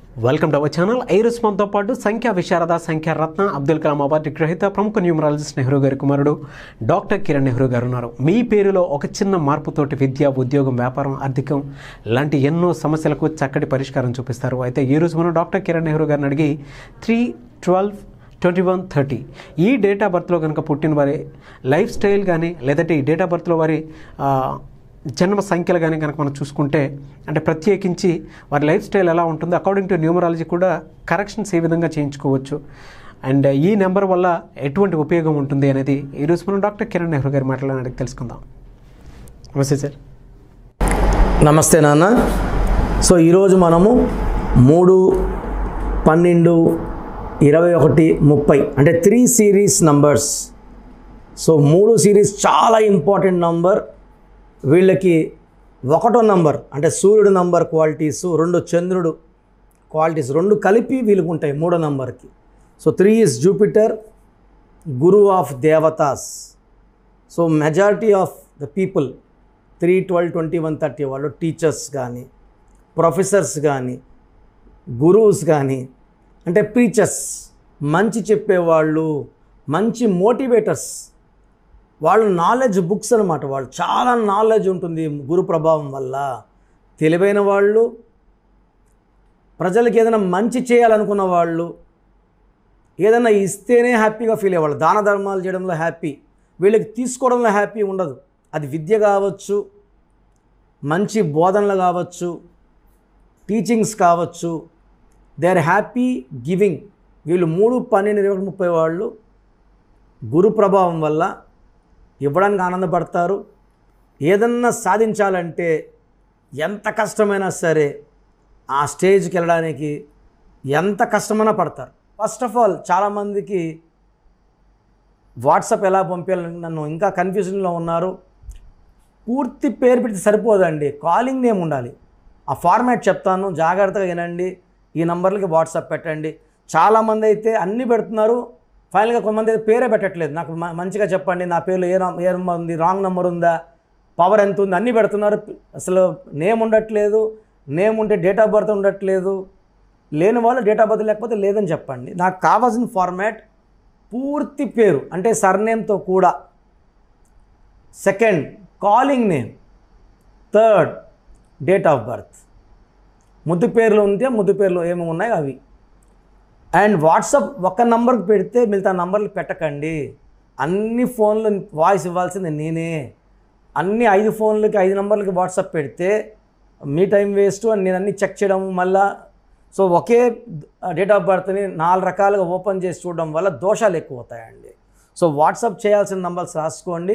welcome to our channel ఐరస్ మనతో పాటు సంఖ్యా విశారద సంఖ్యా రత్న అబ్దుల్ కలాం అవార్డు గ్రహీత ప్రముఖ న్యూమరాలజిస్ట్ నెహ్రూ గారి కుమారుడు డాక్టర్ కిరణ్ నెహ్రూ గారు ఉన్నారు మీ పేరులో ఒక చిన్న మార్పుతోటి విద్య ఉద్యోగం వ్యాపారం ఆర్థికం లాంటి ఎన్నో సమస్యలకు చక్కటి పరిష్కారం చూపిస్తారు అయితే ఈ రోజు మనం డాక్టర్ కిరణ్ నెహ్రూ గారిని అడిగి three twelve twenty one thirty ఈ డేట్ ఆఫ్ బర్త్లో కనుక పుట్టిన వారి లైఫ్ స్టైల్ కానీ లేదంటే ఈ డేట్ ఆఫ్ బర్త్లో వారి ఆ, జన్మ సంఖ్యలు కానీ కనుక మనం చూసుకుంటే అంటే ప్రత్యేకించి వారి లైఫ్ స్టైల్ ఎలా ఉంటుందో అకార్డింగ్ టు న్యూమరాలజీ కూడా కరెక్షన్స్ ఏ విధంగా చేయించుకోవచ్చు అండ్ ఈ నెంబర్ వల్ల ఎటువంటి ఉపయోగం ఉంటుంది అనేది ఈరోజు మనం డాక్టర్ కిరణ్ నెహ్రూ గారి మాటలను అడిగి తెలుసుకుందాం నమస్తే సార్ నమస్తే నాన్న సో ఈరోజు మనము మూడు పన్నెండు ఇరవై ఒకటి ముప్పై అంటే త్రీ సిరీస్ నంబర్స్ సో మూడు సిరీస్ చాలా ఇంపార్టెంట్ నంబర్ వీళ్ళకి ఒకటో నంబర్ అంటే సూర్యుడు నంబర్ క్వాలిటీస్ రెండు చంద్రుడు క్వాలిటీస్ రెండు కలిపి వీళ్ళకి ఉంటాయి మూడో నంబర్కి so three is Jupiter Guru of దేవతాస్ so majority of the people three twelve twenty one thirty వాళ్ళు టీచర్స్ కానీ ప్రొఫెసర్స్ కానీ గురువుస్ కానీ అంటే ప్రీచర్స్ మంచి చెప్పేవాళ్ళు మంచి మోటివేటర్స్ వాళ్ళు నాలెడ్జ్ బుక్స్ అనమాట వాళ్ళు చాలా నాలెడ్జ్ ఉంటుంది గురు ప్రభావం వల్ల తెలివైన వాళ్ళు ప్రజలకు ఏదైనా మంచి చేయాలనుకున్న వాళ్ళు ఏదైనా ఇస్తేనే హ్యాపీగా ఫీల్ అయ్యేవాళ్ళు దాన ధర్మాలు చేయడంలో హ్యాపీ వీళ్ళకి తీసుకోవడంలో హ్యాపీ ఉండదు అది విద్య కావచ్చు మంచి బోధనలు కావచ్చు టీచింగ్స్ కావచ్చు దే ఆర్ హ్యాపీ గివింగ్ వీళ్ళు మూడు పన్నెండు ఇరవై ఒకటి, ముప్పై వాళ్ళు గురు ప్రభావం వల్ల ఇవ్వడానికి ఆనందపడతారు ఏదన్నా సాధించాలంటే ఎంత కష్టమైనా సరే ఆ స్టేజ్కి వెళ్ళడానికి ఎంత కష్టమైనా పడతారు ఫస్ట్ ఆఫ్ ఆల్ చాలామందికి వాట్సాప్ ఎలా పంపించాలని నన్ను ఇంకా కన్ఫ్యూజన్లో ఉన్నారు పూర్తి పేరు పెడితే సరిపోదండి కాలింగ్ నేమ్ ఉండాలి ఆ ఫార్మాట్ చెప్తాను జాగ్రత్తగా వినండి ఈ నంబర్లకి వాట్సాప్ పెట్టండి చాలామంది అయితే అన్నీ పెడుతున్నారు ఫైనల్గా కొంతమంది అయితే పేరే పెట్టట్లేదు నాకు మ- మంచిగా చెప్పండి నా పేర్లో ఏ నం- ఏ నెంబర్ ఉంది రాంగ్ నెంబర్ ఉందా పవర్ ఎంత ఉంది అన్నీ పెడుతున్నారు అసలు నేమ్ ఉండట్లేదు నేమ్ ఉంటే డేట్ ఆఫ్ బర్త్ ఉండట్లేదు లేని వాళ్ళు డేట్ ఆఫ్ బర్త్ లేకపోతే లేదని చెప్పండి నాకు కావాల్సిన ఫార్మాట్ పూర్తి పేరు అంటే సర్నేమ్తో కూడా second calling name third date of birth ముద్దు పేర్లు ఉంటే ముద్దు పేర్లు ఏమేమి ఉన్నాయో అవి అండ్ వాట్సాప్ ఒక నంబర్కి పెడితే మిగతా నంబర్లు పెట్టకండి అన్ని ఫోన్లు వాయిస్ ఇవ్వాల్సింది నేనే అన్ని ఐదు ఫోన్లకి ఐదు నంబర్లకి వాట్సాప్ పెడితే మీ టైం వేస్ట్ అని నేను అన్ని చెక్ చేయడం మళ్ళా సో ఒకే డేట్ ఆఫ్ బర్త్ని నాలుగు రకాలుగా ఓపెన్ చేసి చూడడం వల్ల దోషాలు ఎక్కువ అవుతాయండి సో వాట్సాప్ చేయాల్సిన నంబర్స్ రాసుకోండి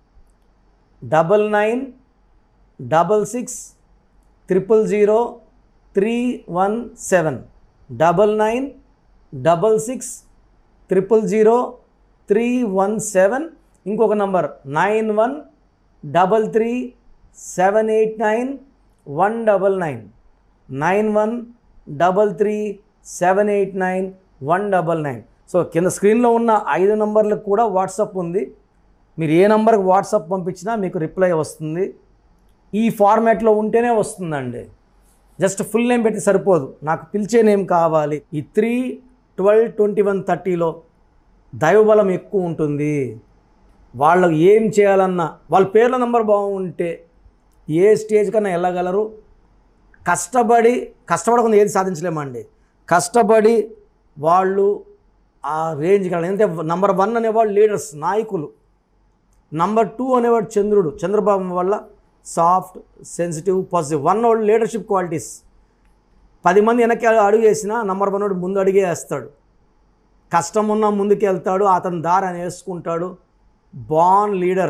double nine double six triple zero three one seven double nine double six triple zero three one seven ఇంకొక number nine one double three seven eight nine one double nine nine one double three seven eight nine one double nine so కింద స్క్రీన్లో ఉన్న ఐదు నంబర్లకు కూడా WhatsApp ఉంది మీరు ఏ నంబర్కి WhatsApp పంపించినా మీకు రిప్లై వస్తుంది ఈ ఫార్మాట్లో ఉంటేనే వస్తుందండి జస్ట్ ఫుల్ నేమ్ పెట్టి సరిపోదు నాకు పిలిచే నేమ్ కావాలి ఈ త్రీ ట్వెల్వ్ ట్వంటీ వన్ థర్టీలో దైవబలం ఎక్కువ ఉంటుంది వాళ్ళు ఏం చేయాలన్నా వాళ్ళ పేర్ల నంబర్ బాగుంటే ఏ స్టేజ్ కన్నా వెళ్ళగలరు కష్టపడి కష్టపడకుండా ఏది సాధించలేమండి కష్టపడి వాళ్ళు ఆ రేంజ్కి వెళ్ళాలి ఎందుకంటే నంబర్ వన్ అనేవాళ్ళు లీడర్స్ నాయకులు నంబర్ టూ అనేవాడు చంద్రుడు చంద్రబాబు వల్ల సాఫ్ట్ సెన్సిటివ్ పాజిటివ్ వన్ వాడు లీడర్షిప్ క్వాలిటీస్ పది మంది వెనక్కి అడుగు వేసినా నంబర్ వన్ వాడు ముందు అడిగే వేస్తాడు కష్టం ఉన్నా ముందుకు వెళ్తాడు అతని దారి అని వేసుకుంటాడు బాన్ లీడర్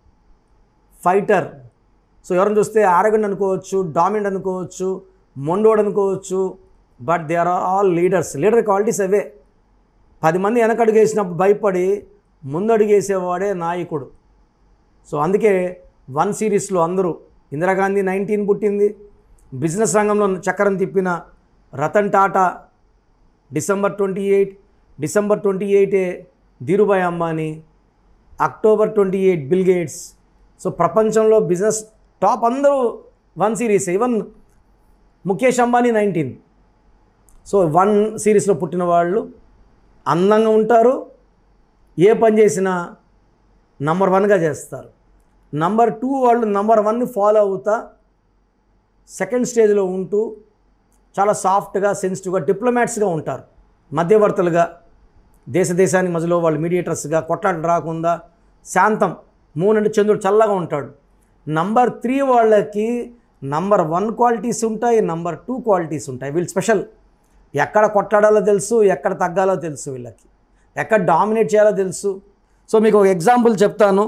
ఫైటర్ సో ఎవరిని చూస్తే ఆరగండ్ అనుకోవచ్చు డామినెంట్ అనుకోవచ్చు మొండోడు అనుకోవచ్చు but they are all leaders leader qualities అవే పది మంది వెనకడుగు వేసినప్పుడు భయపడి ముందడుగు వేసేవాడే నాయకుడు సో అందుకే వన్ సిరీస్లో అందరూ ఇందిరాగాంధీ నైన్టీన్ పుట్టింది బిజినెస్ రంగంలో చక్రం తిప్పిన Ratan Tata December twenty eight December twenty ఎయిటే Dhirubhai Ambani October twenty eight Bill Gates so ప్రపంచంలో బిజినెస్ టాప్ అందరూ one series even Mukesh Ambani nineteen so one సిరీస్లో పుట్టిన వాళ్ళు అందంగా ఉంటారు ఏ పని చేసినా నంబర్ వన్గా చేస్తారు నంబర్ టూ వాళ్ళు నంబర్ వన్ని ఫాలో అవుతా సెకండ్ స్టేజ్లో ఉంటూ చాలా సాఫ్ట్గా సెన్సిటివ్గా డిప్లొమాట్స్గా ఉంటారు మధ్యవర్తులుగా దేశ దేశానికి మధ్యలో వాళ్ళు మీడియేటర్స్గా కొట్లాట రాకుండా శాంతం మూన్ అంటే చంద్రుడు చల్లగా ఉంటాడు నంబర్ త్రీ వాళ్ళకి నంబర్ వన్ క్వాలిటీస్ ఉంటాయి నంబర్ టూ క్వాలిటీస్ ఉంటాయి వీళ్ళు స్పెషల్ ఎక్కడ కొట్లాడాలో తెలుసు ఎక్కడ తగ్గాలో తెలుసు వీళ్ళకి ఎక్కడ డామినేట్ చేయాలో తెలుసు సో మీకు ఒక ఎగ్జాంపుల్ చెప్తాను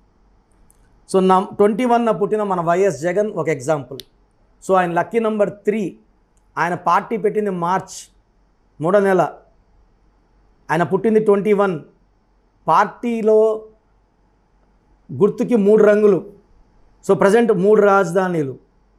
సో నా ట్వంటీ వన్న పుట్టిన మన వైఎస్ జగన్ ఒక ఎగ్జాంపుల్ సో ఆయన లక్కీ నెంబర్ త్రీ ఆయన పార్టీ పెట్టింది మార్చ్ మూడో నెల ఆయన పుట్టింది ట్వంటీ వన్ పార్టీలో గుర్తుకి మూడు రంగులు సో ప్రజెంట్ మూడు రాజధానులు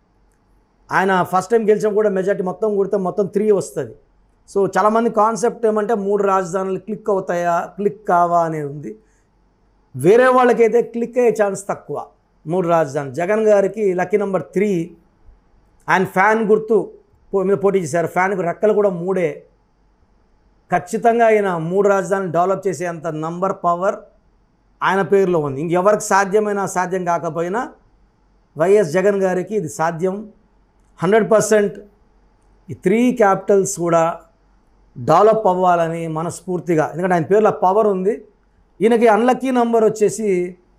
ఆయన ఫస్ట్ టైం గెలిచిన కూడా మెజార్టీ మొత్తం కొడితే మొత్తం త్రీ వస్తుంది సో చాలామంది కాన్సెప్ట్ ఏమంటే మూడు రాజధానులు క్లిక్ అవుతాయా క్లిక్ కావా అనేది ఉంది వేరే వాళ్ళకైతే క్లిక్ అయ్యే ఛాన్స్ తక్కువ మూడు రాజధానులు జగన్ గారికి లక్కీ నెంబర్ త్రీ ఆయన ఫ్యాన్ గుర్తు పో- మీద పోటీ చేశారు ఫ్యాన్కు రెక్కలు కూడా మూడే ఖచ్చితంగా ఆయన మూడు రాజధానులు డెవలప్ చేసేంత నంబర్ పవర్ ఆయన పేరులో ఉంది ఇంకెవరికి సాధ్యమైనా సాధ్యం కాకపోయినా వైఎస్ జగన్ గారికి ఇది సాధ్యం హండ్రెడ్ పర్సెంట్ ఈ త్రీ క్యాపిటల్స్ కూడా డెవలప్ అవ్వాలని మనస్ఫూర్తిగా ఎందుకంటే ఆయన పేరులో పవర్ ఉంది ఈయనకి అన్లక్కీ నంబర్ వచ్చేసి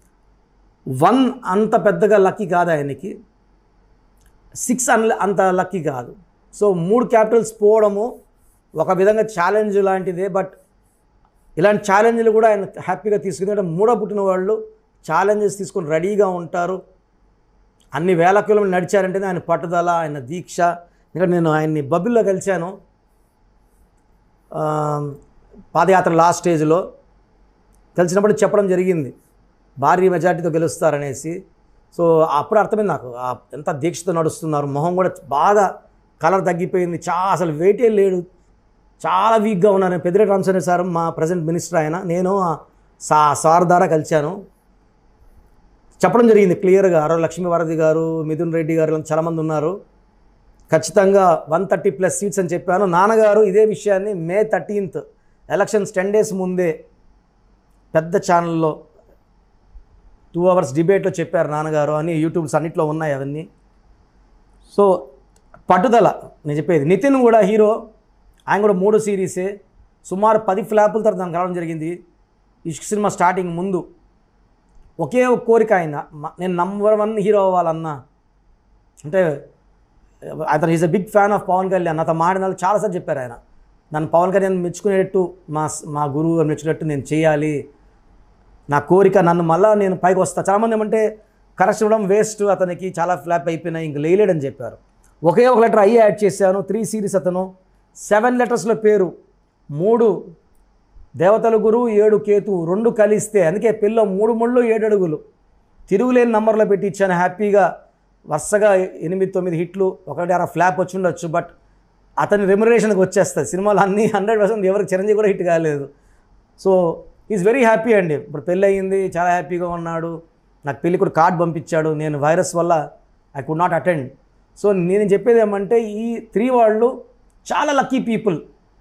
వన్ అంత పెద్దగా లక్కీ కాదు ఆయనకి సిక్స్ అన్ అంత లక్కీ కాదు సో మూడు క్యాపిటల్స్ పోవడము ఒక విధంగా ఛాలెంజ్ లాంటిదే బట్ ఇలాంటి ఛాలెంజ్లు కూడా ఆయన హ్యాపీగా తీసుకుని అంటే మూడో పుట్టిన వాళ్ళు ఛాలెంజెస్ తీసుకొని రెడీగా ఉంటారు అన్ని వేల కిలోమీటర్లు నడిచారంటేనే ఆయన పట్టుదల ఆయన దీక్ష ఎందుకంటే నేను ఆయన్ని బబుల్లో కలిశాను ఆ, పాదయాత్ర లాస్ట్ స్టేజ్లో కలిసినప్పుడు చెప్పడం జరిగింది భారీ మెజార్టీతో గెలుస్తారనేసి సో అప్పుడు అర్థమైంది నాకు ఆ ఎంత దీక్షతో నడుస్తున్నారు మొహం కూడా బాగా కలర్ తగ్గిపోయింది చాలా అసలు వెయిటే లేడు చాలా వీక్గా ఉన్నారు పెద్దిరెడ్డి రామచంద్ర సార్ మా ప్రజెంట్ మినిస్టర్ ఆయన నేను ఆ సా సార్ ద్వారా కలిశాను చెప్పడం జరిగింది క్లియర్గా అరవ లక్ష్మీవారధి గారు మిథున్ రెడ్డి గారు ఇలా చాలామంది ఉన్నారు ఖచ్చితంగా వన్ థర్టీ ప్లస్ సీట్స్ అని చెప్పాను నాన్నగారు ఇదే విషయాన్ని May thirteenth elections ten days ముందే పెద్ద ఛానల్లో టూ అవర్స్ డిబేట్లో చెప్పారు నాన్నగారు అని యూట్యూబ్స్ అన్నిట్లో ఉన్నాయి అవన్నీ సో పట్టుదల నేను చెప్పేది నితిన్ కూడా హీరో ఆయన కూడా మూడు సిరీసే సుమారు పది ఫ్లాపుల తర్వాత నాకు రావడం జరిగింది ఇష్క్ సినిమా స్టార్టింగ్ ముందు ఒకే ఒక కోరిక ఆయన మ- నేను నంబర్ వన్ హీరో అవ్వాలన్నా అంటే అతను is a big fan of Pawan Kalyan నాతో మాడిన వాళ్ళు చాలాసార్లు చెప్పారు ఆయన నన్ను పవన్ కళ్యాణ్ మెచ్చుకునేటట్టు మా స్- మా గురువు గారు మెచ్చుకునేటట్టు నేను చేయాలి నా కోరిక నన్ను మళ్ళా నేను పైకి వస్తా చాలామంది ఏమంటే కరెక్షన్ ఇవ్వడం వేస్ట్ అతనికి చాలా ఫ్లాప్ అయిపోయినాయి ఇంక లేలేడని చెప్పారు ఒకే ఒక లెటర్ అయ్యి యాడ్ చేశాను త్రీ సిరీస్ అతను సెవెన్ లెటర్స్లో పేరు మూడు దేవతల గురువు ఏడు కేతు రెండు కలిస్తే అందుకే పిల్ల మూడు ముళ్ళు ఏడు అడుగులు తిరుగులేని నంబర్లో పెట్టి ఇచ్చాను హ్యాపీగా వరుసగా ఎనిమిది తొమ్మిది హిట్లు ఒకటి అర ఫ్లాప్ వచ్చి ఉండొచ్చు బట్ అతని రెమ్యునరేషన్కి వచ్చేస్తుంది సినిమాలు అన్నీ హండ్రెడ్ పర్సెంట్ ఎవరికి చిరంజీవి కూడా హిట్ కాలేదు సో ఈజ్ వెరీ హ్యాపీ అండి ఇప్పుడు పెళ్ళి అయ్యింది చాలా హ్యాపీగా ఉన్నాడు నాకు పెళ్ళి కూడా కార్డ్ పంపించాడు నేను వైరస్ వల్ల I could not attend so నేను చెప్పేది ఏమంటే ఈ త్రీ వాళ్ళు చాలా lucky people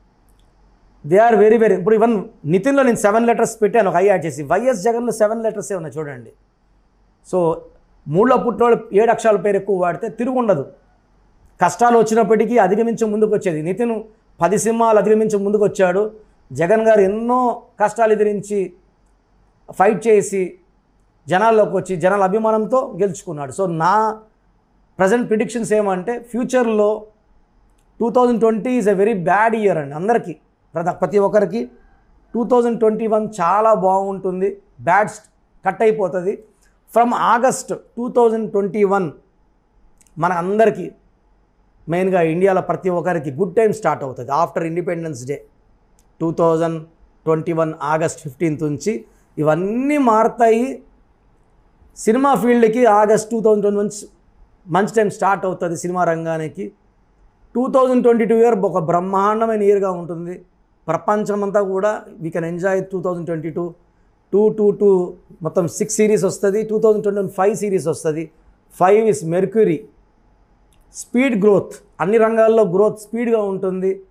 they are very very ఇప్పుడు ఈవెన్ నితిన్లో నేను సెవెన్ లెటర్స్ పెట్టాను ఒక ఐ యాడ్ చేసి వైఎస్ జగన్లో సెవెన్ లెటర్సే ఉన్నాయి చూడండి సో మూడులో పుట్టినోళ్ళు ఏడు అక్షరాల పేరు ఎక్కువ వాడితే తిరుగు ఉండదు కష్టాలు వచ్చినప్పటికీ అధిగమించి ముందుకు వచ్చేది నితిన్ పది సింహాలు అధిగమించి ముందుకు వచ్చాడు జగన్ గారు ఎన్నో కష్టాలు ఎదిరించి ఫైట్ చేసి జనాల్లోకి వచ్చి జనాల అభిమానంతో గెలుచుకున్నాడు సో నా ప్రజెంట్ ప్రిడిక్షన్స్ ఏమంటే ఫ్యూచర్లో two thousand twenty is a very bad year అండి అందరికీ ప్రతి ప్రతి ఒక్కరికి టూ థౌజండ్ ట్వంటీ వన్ చాలా బాగుంటుంది బ్యాడ్ కట్ అయిపోతుంది from August two thousand twenty one మన అందరికీ మెయిన్గా ఇండియాలో ప్రతి ఒక్కరికి గుడ్ టైం స్టార్ట్ అవుతుంది after independence day two thousand twenty one August fifteenth నుంచి ఇవన్నీ మారుతాయి సినిమా ఫీల్డ్కి August two thousand twenty one మంచి టైం స్టార్ట్ అవుతుంది సినిమా రంగానికి two thousand twenty two year ఒక బ్రహ్మాండమైన ఇయర్గా ఉంటుంది ప్రపంచమంతా కూడా we can enjoy two thousand twenty two two two two మొత్తం సిక్స్ సిరీస్ వస్తుంది two thousand twenty one five series వస్తుంది five is mercury speed growth అన్ని రంగాల్లో గ్రోత్ స్పీడ్గా ఉంటుంది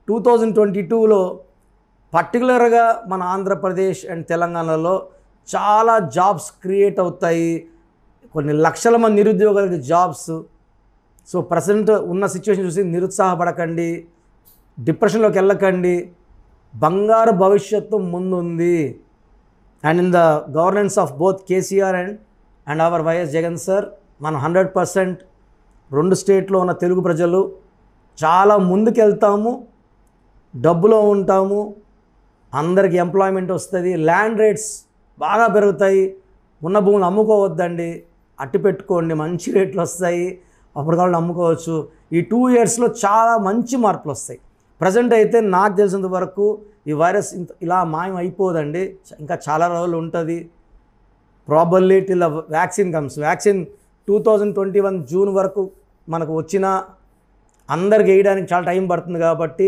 టూ థౌజండ్ ట్వంటీ టూలో పర్టికులర్గా మన ఆంధ్రప్రదేశ్ అండ్ తెలంగాణలో చాలా జాబ్స్ క్రియేట్ అవుతాయి కొన్ని లక్షల మంది నిరుద్యోగులకి జాబ్స్ సో ప్రజెంట్ ఉన్న సిచ్యువేషన్ చూసి నిరుత్సాహపడకండి డిప్రెషన్లోకి వెళ్ళకండి బంగారు భవిష్యత్తు ముందుంది and in the governance of both KCR and and our YS Jagan sir మనం హండ్రెడ్ పర్సెంట్ రెండు స్టేట్లో ఉన్న తెలుగు ప్రజలు చాలా ముందుకెళ్తాము డబ్బులో ఉంటాము అందరికి ఎంప్లాయ్మెంట్ వస్తుంది ల్యాండ్ రేట్స్ బాగా పెరుగుతాయి ఉన్న భూములు అమ్ముకోవద్దండి అట్టి పెట్టుకోండి మంచి రేట్లు వస్తాయి అప్పుడు కావాలి అమ్ముకోవచ్చు ఈ టూ ఇయర్స్లో చాలా మంచి మార్పులు వస్తాయి ప్రజెంట్ అయితే నాకు తెలిసినంత వరకు ఈ వైరస్ ఇంత ఇలా మాయం అయిపోదండి ఇంకా చాలా రోజులు ఉంటుంది probably till vaccine comes vaccine two thousand twenty one June వరకు మనకు వచ్చిన అందరికి వేయడానికి చాలా టైం పడుతుంది కాబట్టి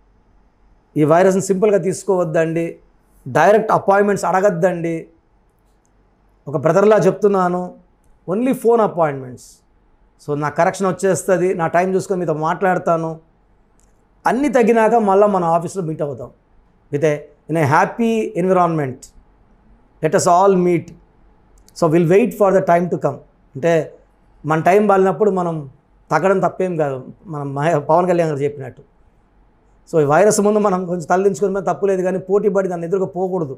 ఈ వైరస్ని సింపుల్గా తీసుకోవద్దండి డైరెక్ట్ అపాయింట్మెంట్స్ అడగద్దండి ఒక బ్రదర్లా చెప్తున్నాను ఓన్లీ ఫోన్ అపాయింట్మెంట్స్ సో నా కరెక్షన్ వచ్చేస్తుంది నా టైం చూసుకొని మీతో మాట్లాడతాను అన్నీ తగ్గినాక మళ్ళీ మన ఆఫీస్లో మీట్ అవుతాం with a in a happy environment let us all meet so will wait for the time to come అంటే మన టైం బాలినప్పుడు మనం తగ్గడం తప్పేం కాదు మనం మహే- పవన్ కళ్యాణ్ గారు చెప్పినట్టు సో ఈ వైరస్ ముందు మనం కొంచెం తలదించుకుని మీద తప్పులేదు కానీ పోటీ పడి దాన్ని ఎదురుగా పోకూడదు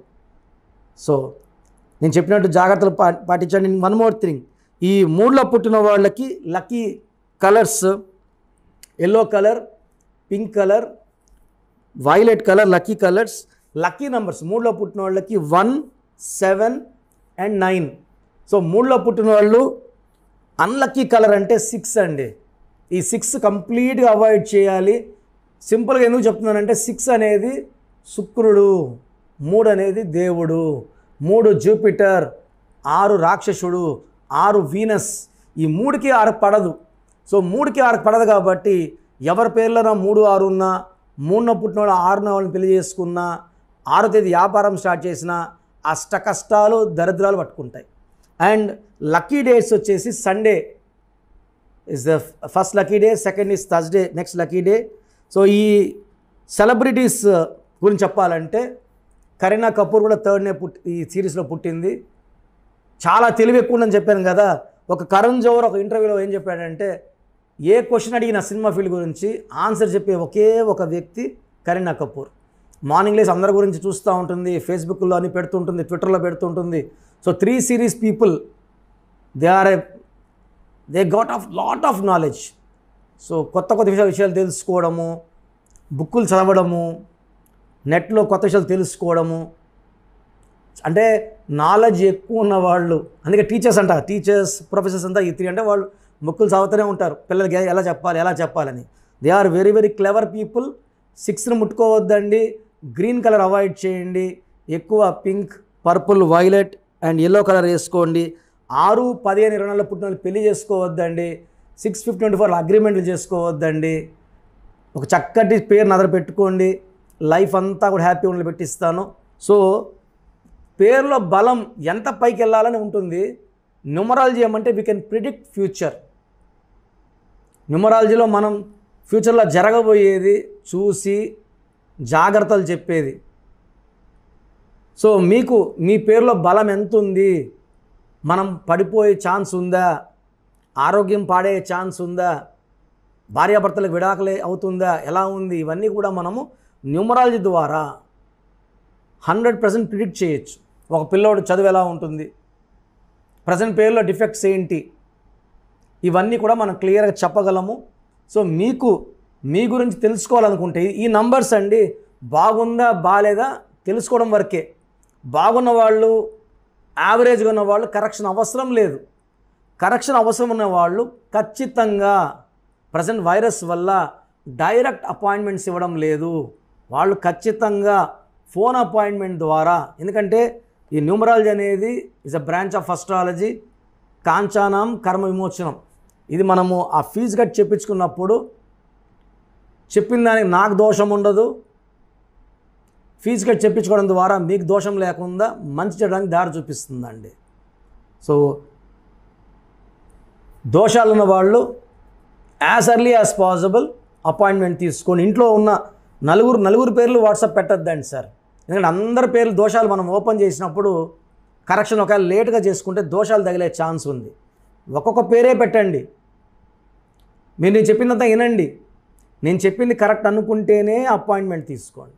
సో నేను చెప్పినట్టు జాగ్రత్తలు పా పాటించండి వన్ మోర్ థింగ్ ఈ మూడులో పుట్టిన వాళ్ళకి lucky colours yellow colour pink colour violet colour lucky colours lucky numbers మూడులో పుట్టిన వాళ్ళకి one seven and nine so మూడులో పుట్టిన వాళ్ళు అన్లక్కీ కలర్ అంటే సిక్స్ అండి ఈ సిక్స్ కంప్లీట్గా అవాయిడ్ చేయాలి సింపుల్గా ఎందుకు చెప్తున్నానంటే సిక్స్ అనేది శుక్రుడు మూడు అనేది దేవుడు మూడు జూపిటర్ ఆరు రాక్షసుడు ఆరు వీనస్ ఈ మూడుకి ఆరు పడదు సో మూడుకి ఆరు పడదు కాబట్టి ఎవరి పేర్లోనో మూడు ఆరు ఉన్నా మూడున పుట్టిన ఆరున వాళ్ళని పెళ్లి చేసుకున్నా ఆరో తేదీ వ్యాపారం స్టార్ట్ చేసినా అష్ట కష్టాలు దరిద్రాలు పట్టుకుంటాయి అండ్ లక్కీ డేస్ వచ్చేసి Sunday is the first lucky day second is Thursday next lucky day so ఈ సెలబ్రిటీస్ గురించి చెప్పాలంటే కరీనా కపూర్ కూడా థర్డ్ డే పుట్టి ఈ సిరీస్లో పుట్టింది చాలా తెలివి ఎక్కువ ఉందని చెప్పాను కదా ఒక కరణ్ జోహర్ ఒక ఇంటర్వ్యూలో ఏం చెప్పాడంటే ఏ క్వశ్చన్ అడిగిన సినిమా ఫీల్డ్ గురించి ఆన్సర్ చెప్పే ఒకే ఒక వ్యక్తి కరీనా కపూర్ మార్నింగ్ లేసి అందరి గురించి చూస్తూ ఉంటుంది ఫేస్బుక్లో అని పెడుతుంటుంది ట్విట్టర్లో పెడుతుంటుంది so three series people they are a they got of lot of knowledge so కొత్త కొత్త విషయాలు విషయాలు తెలుసుకోవడము బుక్కులు చదవడము నెట్లో కొత్త విషయాలు తెలుసుకోవడము అంటే నాలెడ్జ్ ఎక్కువ ఉన్న వాళ్ళు అందుకే టీచర్స్ అంట టీచర్స్ ప్రొఫెసర్స్ అంతా ఈ త్రీ అంటే వాళ్ళు బుక్కులు చదువుతూనే ఉంటారు పిల్లలకి ఎలా చెప్పాలి ఎలా చెప్పాలని they are very very clever people సిక్స్ని ముట్టుకోవద్దండి గ్రీన్ కలర్ అవాయిడ్ చేయండి ఎక్కువ pink purple violet and yellow colour వేసుకోండి ఆరు పదిహేను ఇరవై నాలుగు పుట్టిన వాళ్ళు పెళ్లి చేసుకోవద్దండి సిక్స్ ఫిఫ్టీ ట్వంటీ ఫోర్ అగ్రిమెంట్లు చేసుకోవద్దండి ఒక చక్కటి పేరు నదర పెట్టుకోండి లైఫ్ అంతా కూడా హ్యాపీ ఉండి పెట్టిస్తాను సో పేరులో బలం ఎంత పైకి వెళ్ళాలని ఉంటుంది న్యూమరాలజీ ఏమంటే వీ కెన్ ప్రిడిక్ట్ ఫ్యూచర్ న్యూమరాలజీలో మనం ఫ్యూచర్లో జరగబోయేది చూసి జాగ్రత్తలు చెప్పేది సో మీకు మీ పేరులో బలం ఎంత ఉంది మనం పడిపోయే ఛాన్స్ ఉందా ఆరోగ్యం పాడే ఛాన్స్ ఉందా భార్యాభర్తలకు విడాకులే అవుతుందా ఎలా ఉంది ఇవన్నీ కూడా మనము న్యూమరాలజీ ద్వారా హండ్రెడ్ పర్సెంట్ ప్రిడిక్ట్ చేయొచ్చు ఒక పిల్లోడు చదువు ఎలా ఉంటుంది ప్రజెంట్ పేరులో డిఫెక్ట్స్ ఏంటి ఇవన్నీ కూడా మనం క్లియర్గా చెప్పగలము సో మీకు మీ గురించి తెలుసుకోవాలనుకుంటే ఈ నంబర్స్ అండి బాగుందా బాగాలేదా తెలుసుకోవడం వరకే బాగున్న వాళ్ళు యావరేజ్గా ఉన్న వాళ్ళు కరెక్షన్ అవసరం లేదు కరెక్షన్ అవసరం ఉన్న వాళ్ళు ఖచ్చితంగా ప్రజెంట్ వైరస్ వల్ల డైరెక్ట్ అపాయింట్మెంట్స్ ఇవ్వడం లేదు వాళ్ళు ఖచ్చితంగా ఫోన్ అపాయింట్మెంట్ ద్వారా ఎందుకంటే ఈ న్యూమరాలజీ అనేది is a branch of astrology కాంచానం కర్మ విమోచనం ఇది మనము ఆ ఫీజు కట్టి చెప్పించుకున్నప్పుడు చెప్పిన దానికి నాకు దోషం ఉండదు ఫీజు కట్టి చెప్పించుకోవడం ద్వారా మీకు దోషం లేకుండా మంచి చేయడానికి దారి చూపిస్తుందండి సో దోషాలు ఉన్న వాళ్ళు as early as possible appointment తీసుకొని ఇంట్లో ఉన్న నలుగురు నలుగురు పేర్లు వాట్సాప్ పెట్టద్దండి సార్ ఎందుకంటే అందరి పేర్లు దోషాలు మనం ఓపెన్ చేసినప్పుడు కరెక్షన్ ఒకవేళ లేట్గా చేసుకుంటే దోషాలు తగిలే ఛాన్స్ ఉంది ఒక్కొక్క పేరే పెట్టండి మీరు నేను చెప్పినంత వినండి నేను చెప్పింది కరెక్ట్ అనుకుంటేనే అపాయింట్మెంట్ తీసుకోండి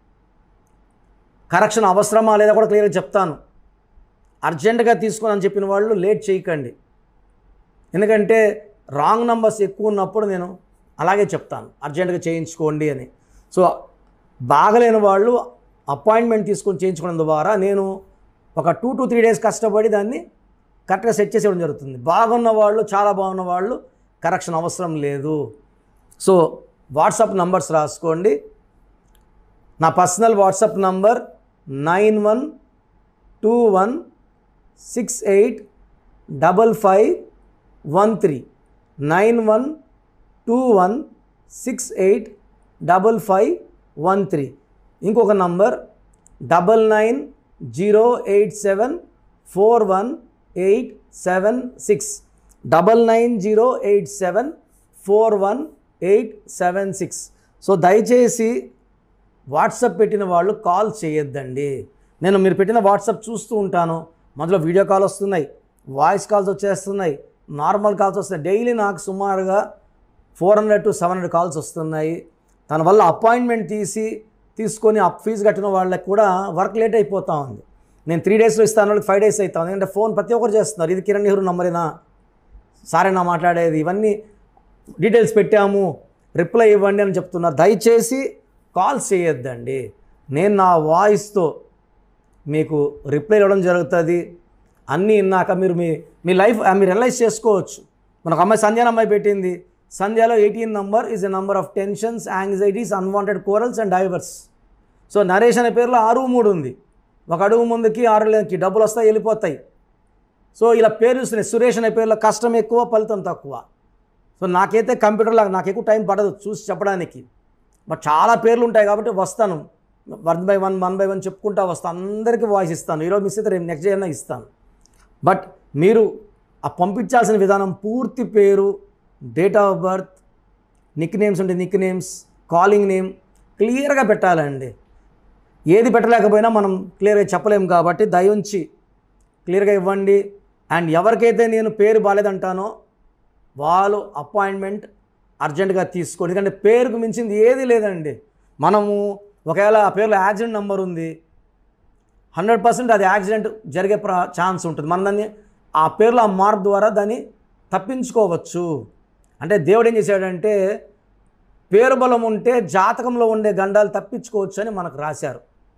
కరెక్షన్ అవసరమా లేదా కూడా క్లియర్గా చెప్తాను అర్జెంటుగా తీసుకొని అని చెప్పిన వాళ్ళు లేట్ చేయకండి ఎందుకంటే రాంగ్ నంబర్స్ ఎక్కువ ఉన్నప్పుడు నేను అలాగే చెప్తాను అర్జెంటుగా చేయించుకోండి అని సో బాగలేని వాళ్ళు అపాయింట్మెంట్ తీసుకొని చేయించుకోవడం ద్వారా నేను ఒక టూ టు త్రీ డేస్ కష్టపడి దాన్ని కరెక్ట్గా సెట్ చేసేయడం జరుగుతుంది బాగున్న వాళ్ళు చాలా బాగున్న వాళ్ళు కరెక్షన్ అవసరం లేదు సో వాట్సాప్ నంబర్స్ రాసుకోండి నా personal WhatsApp number nine one two one six eight double five one three nine one two one six eight double five one three ఇంకొక number double nine zero eight seven four one eight seven six double nine zero eight seven four one eight seven six so దయచేసి WhatsApp పెట్టిన వాళ్ళు call చేయొద్దండి నేను మీరు పెట్టిన WhatsApp చూస్తూ ఉంటాను మొదలు వీడియో కాల్ వస్తున్నాయి వాయిస్ కాల్స్ వచ్చేస్తున్నాయి నార్మల్ కాల్స్ వస్తున్నాయి డైలీ నాకు సుమారుగా four hundred to seven hundred calls వస్తున్నాయి దానివల్ల అపాయింట్మెంట్ తీసి తీసుకొని ఆ ఫీజు కట్టిన వాళ్ళకి కూడా వర్క్ లేట్ అయిపోతూ ఉంది నేను త్రీ డేస్లో ఇస్తాను వాళ్ళకి ఫైవ్ డేస్ అవుతాను ఎందుకంటే ఫోన్ ప్రతి ఒక్కరు చేస్తున్నారు ఇది కిరణ్ నెహ్రూ నంబరేనా సారేనా మాట్లాడేది ఇవన్నీ డీటెయిల్స్ పెట్టాము రిప్లై ఇవ్వండి అని చెప్తున్నారు దయచేసి కాల్స్ చేయొద్దండి నేను నా వాయిస్తో మీకు రిప్లై ఇవ్వడం జరుగుతుంది అన్నీ విన్నాక మీరు మీ మీ లైఫ్ మీరు రియలైజ్ చేసుకోవచ్చు మనకు అమ్మాయి సంధ్యాన అమ్మాయి పెట్టింది సంధ్యాలో eighteen number is a number of tensions anxieties unwanted quarrels and divorce so Naresh అనే పేరులో ఆరు మూడు ఉంది ఒక అడుగు ముందుకి ఆరు లేకి డబ్బులు వస్తాయి వెళ్ళిపోతాయి సో ఇలా పేరు చూస్తున్నాయి సురేష్ అనే పేరులో కష్టం ఎక్కువ ఫలితం తక్కువ సో నాకైతే కంప్యూటర్లో నాకు ఎక్కువ టైం పడదు చూసి చెప్పడానికి బట్ చాలా పేర్లు ఉంటాయి కాబట్టి వస్తాను one by one one by one చెప్పుకుంటా వస్తాను అందరికీ వాయిస్ ఇస్తాను ఈరోజు మిస్ అయితే రేపు నెక్స్ట్ డే అయినా ఇస్తాను బట్ మీరు ఆ పంపించాల్సిన విధానం పూర్తి పేరు date of birth nick names ఉంటే నిక్ నేమ్స్ కాలింగ్ నేమ్ క్లియర్గా పెట్టాలండి ఏది పెట్టలేకపోయినా మనం క్లియర్గా చెప్పలేము కాబట్టి దయించి క్లియర్గా ఇవ్వండి అండ్ ఎవరికైతే నేను పేరు బాగాలేదంటానో వాళ్ళు అపాయింట్మెంట్ అర్జెంటుగా తీసుకోండి ఎందుకంటే పేరుకు మించింది ఏది లేదండి మనము ఒకవేళ ఆ పేరులో యాక్సిడెంట్ నెంబర్ ఉంది హండ్రెడ్ పర్సెంట్ అది యాక్సిడెంట్ జరిగే ప్ర ఛాన్స్ ఉంటుంది మనం దాన్ని ఆ పేర్లో ఆ మార్క్ ద్వారా దాన్ని తప్పించుకోవచ్చు అంటే దేవుడు ఏం చేశాడంటే పేరు బలం ఉంటే జాతకంలో ఉండే గండాలు తప్పించుకోవచ్చు అని మనకు రాశారు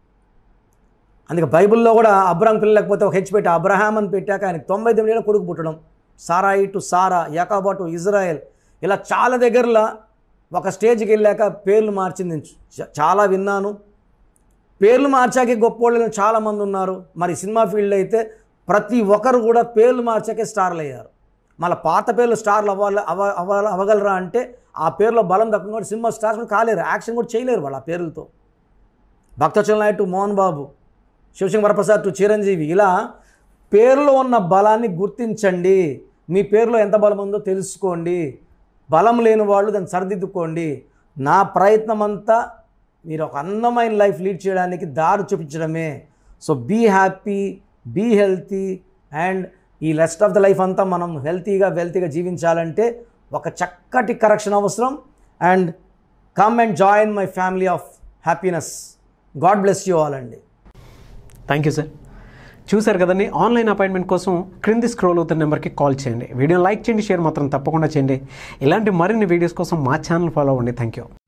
అందుకే బైబిల్లో కూడా అబ్రహం పిల్ల లేకపోతే ఒక హెచ్ పెట్టి అబ్రహాం అని పెట్టాక ఆయనకి తొంభై తొమ్మిది ఏళ్ళ కొడుకు పుట్టడం Sarai to Sarah Jacob to Israel ఇలా చాలా దగ్గరలో ఒక స్టేజ్కి వెళ్ళాక పేర్లు మార్చింది నేను చ- చాలా విన్నాను పేర్లు మార్చాకే గొప్పోళ్ళు చాలామంది ఉన్నారు మరి సినిమా ఫీల్డ్ అయితే ప్రతి ఒక్కరు కూడా పేర్లు మార్చాకే స్టార్లు అయ్యారు మళ్ళీ పాత పేర్లు స్టార్లు అవ్వాలి అవ అవ్వాలి అవ్వగలరా అంటే ఆ పేర్లో బలం తక్కువ కూడా సినిమా స్టార్స్ కూడా కాలేరు యాక్షన్ కూడా చేయలేరు వాళ్ళు ఆ పేర్లతో భక్తచల్ నాయుడు టు మోహన్ బాబు శివసింగ్ వరప్రసాద్ టు చిరంజీవి ఇలా పేరులో ఉన్న బలాన్ని గుర్తించండి మీ పేరులో ఎంత బలం ఉందో తెలుసుకోండి బలం లేని వాళ్ళు దాన్ని సరిదిద్దుకోండి నా ప్రయత్నం అంతా మీరు ఒక అందమైన లైఫ్ లీడ్ చేయడానికి దారి చూపించడమే so be happy be healthy and ఈ రెస్ట్ ఆఫ్ ద లైఫ్ అంతా మనం హెల్తీగా వెల్తీగా జీవించాలంటే ఒక చక్కటి కరెక్షన్ అవసరం and come and join my family of happiness God bless you all అండి థ్యాంక్ యూ సార్ చూశారు కదండి ఆన్లైన్ అపాయింట్మెంట్ కోసం క్రింది స్క్రోల్ అవుతున్న నెంబర్కి కాల్ చేయండి వీడియోని లైక్ చేయండి షేర్ మాత్రం తప్పకుండా చేయండి ఇలాంటి మరిన్ని వీడియోస్ కోసం మా ఛానల్ ఫాలో అవ్వండి థ్యాంక్ యూ